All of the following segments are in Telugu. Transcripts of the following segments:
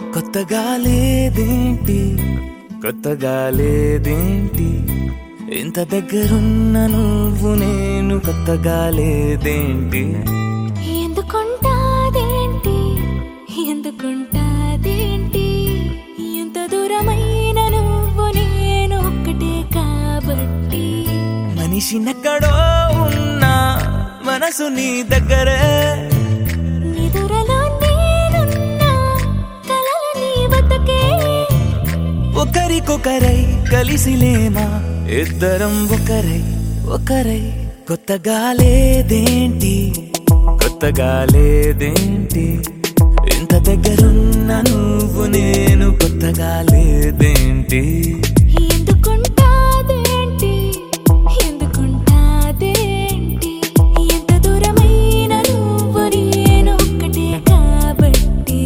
కొత్తగా లేదేంటి కొత్తగా లేదేంటి ఇంత దగ్గరున్న నువ్వు నేను కొత్తగా లేదేంటి ఎందుకుంటాదేంటి ఎందుకుంటాదేంటి ఎంత దూరమైన నువ్వు నేను ఒక్కటే కాబట్టి మనిషినెక్కడో ఉన్నా మనసు నీ దగ్గరే నిదురలో నేనున్నా కలల నీ బతుకే ఒకరికొకరై కలిసిలేమా ఇద్దరం ఒకరై ఒకరై కొత్తగా లేదేంటి కొత్తగా లేదేంటి ఇంత దగ్గరున్న నువ్వు నేను కొత్తగా లేదేంటి ఎందుకుంటాదేంటి ఎందుకుంటాదేంటి ఎంత దూరమైన నువ్వు నేను ఒక్కటే కాబట్టి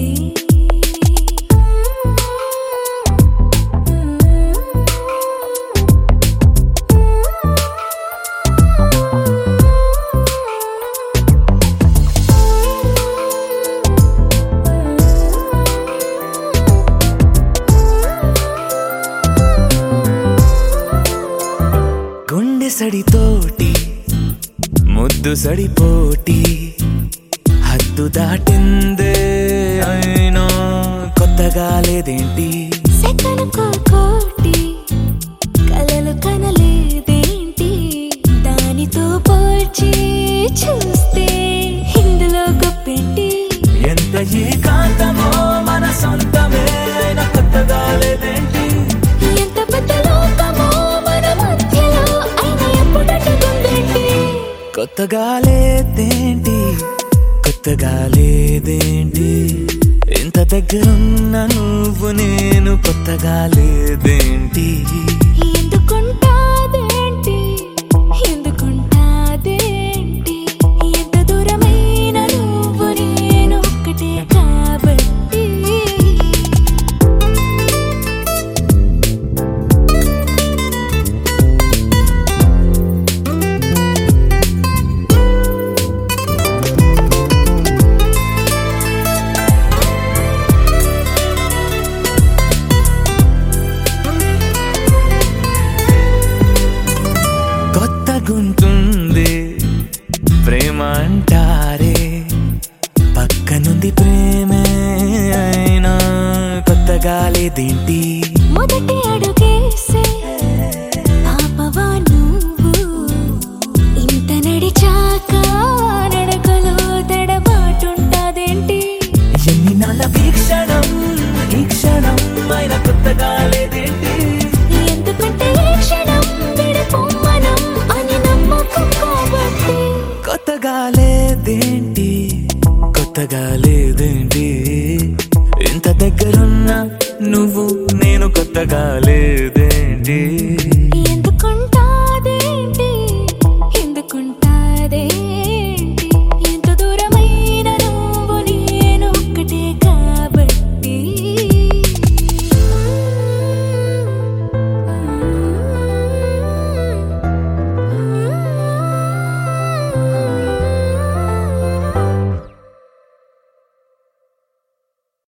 గుండె సడితోటి ముద్దు సడిపోటి హద్దు దాటిందే అయినా కొత్తగా లేదేంటి సెకనుకో కోటి కలలు కనలేదేంటి దానితో పోల్చి చూస్తే ఇందులో గొప్పేంటి ఎంత ఏకాంతమో మన సొంతమే అయినా కొత్తగా లేదేంటి ఎంత పెద్ద లోకమో మన మధ్యలో అయినా ఎప్పుడట్టుకుందేంటి కొత్తగా లేదేంటి కొత్తగా లేదేంటి ఇంత దగ్గరున్న నువ్వు నేను కొత్తగా లేదేంటి ఎందుకుంటాదేంటి ఎందుకుంటాదేంటి ఎంత దూరమైన నువ్వు నేను ఒక్కటే కాబట్టి కొత్త గుంటుంది ప్రేమ అంటారే పక్కనుంది ప్రేమే అయినా కొత్తగా లేదేంటి మొదటి అడుగేసే పాపవా నువ్వు ఇంత నడిచాక నడకలో తడబాటుంటాదేంటి ఎన్ని నాళ్ళ వీక్షణం ఈ క్షణం అయినా కొత్తగా లేదేంటి ఎందుకంటే ఈ క్షణం విడిపోమనం అని నమ్మకం కాబట్టి కొత్తగా లేదేంటి కొత్తగా లేదేంటి